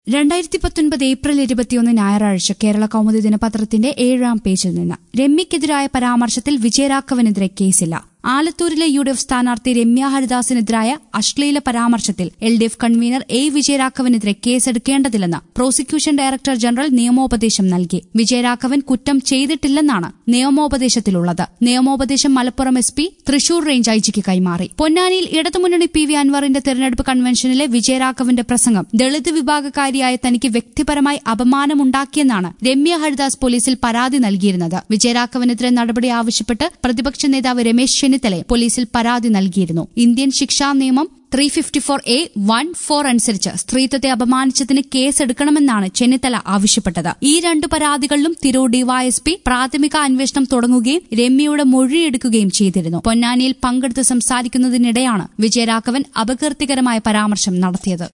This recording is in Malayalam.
രണ്ടായിരത്തി പത്തൊൻപത് ഏപ്രിൽ ഇരുപത്തിയൊന്ന് ഞായറാഴ്ച കേരള കൗമുദി ദിനപത്രത്തിന്റെ ഏഴാം പേജിൽ നിന്ന് രമ്യക്കെതിരായ പരാമർശത്തിൽ വിജയരാഘവനെതിരെ കേസില്ല ആലത്തൂരിലെ യു ഡി എഫ് സ്ഥാനാർത്ഥി രമ്യ ഹരിദാസിനെതിരായ അശ്ലീല പരാമർശത്തിൽ L D F convener A വിജയരാഘവനെതിരെ കേസെടുക്കേണ്ടതില്ലെന്ന് പ്രോസിക്യൂഷൻ ഡയറക്ടർ ജനറൽ നിയമോപദേശം നൽകി വിജയരാഘവൻ കുറ്റം ചെയ്തിട്ടില്ലെന്നാണ് നിയമോപദേശത്തിലുള്ളത് നിയമോപദേശം Malappuram S P Thrissur range ഐജിക്ക് കൈമാറി പൊന്നാനിയിൽ ഇടതുമുന്നണി പി വി അൻവറിന്റെ തെരഞ്ഞെടുപ്പ് കൺവെൻഷനിലെ വിജയരാഘവന്റെ പ്രസംഗം ദളിത് വിഭാഗക്കാരിയായ തനിക്ക് വ്യക്തിപരമായി അപമാനമുണ്ടാക്കിയെന്നാണ് രമ്യ ഹരിദാസ് പോലീസിൽ പരാതി നൽകിയിരുന്നത് വിജയരാഘവനെതിരെ നടപടി ആവശ്യപ്പെട്ട് പ്രതിപക്ഷ നേതാവ് രമേശ് ചെന്നിത്തല പോലീസിൽ പരാതി നൽകിയിരുന്നു ഇന്ത്യൻ ശിക്ഷാ നിയമം three fifty four A one four അനുസരിച്ച് സ്ത്രീത്വത്തെ അപമാനിച്ചതിന് കേസെടുക്കണമെന്നാണ് ചെന്നിത്തല ആവശ്യപ്പെട്ടത് ഈ രണ്ട് പരാതികളിലും തിരൂർ ഡിവൈഎസ്പി പ്രാഥമിക അന്വേഷണം തുടങ്ങുകയും രമ്യയുടെ മൊഴിയെടുക്കുകയും ചെയ്തിരുന്നു പൊന്നാനിയിൽ പങ്കെടുത്ത് സംസാരിക്കുന്നതിനിടെയാണ് വിജയരാഘവൻ അപകീർത്തികരമായ പരാമർശം നടത്തിയത്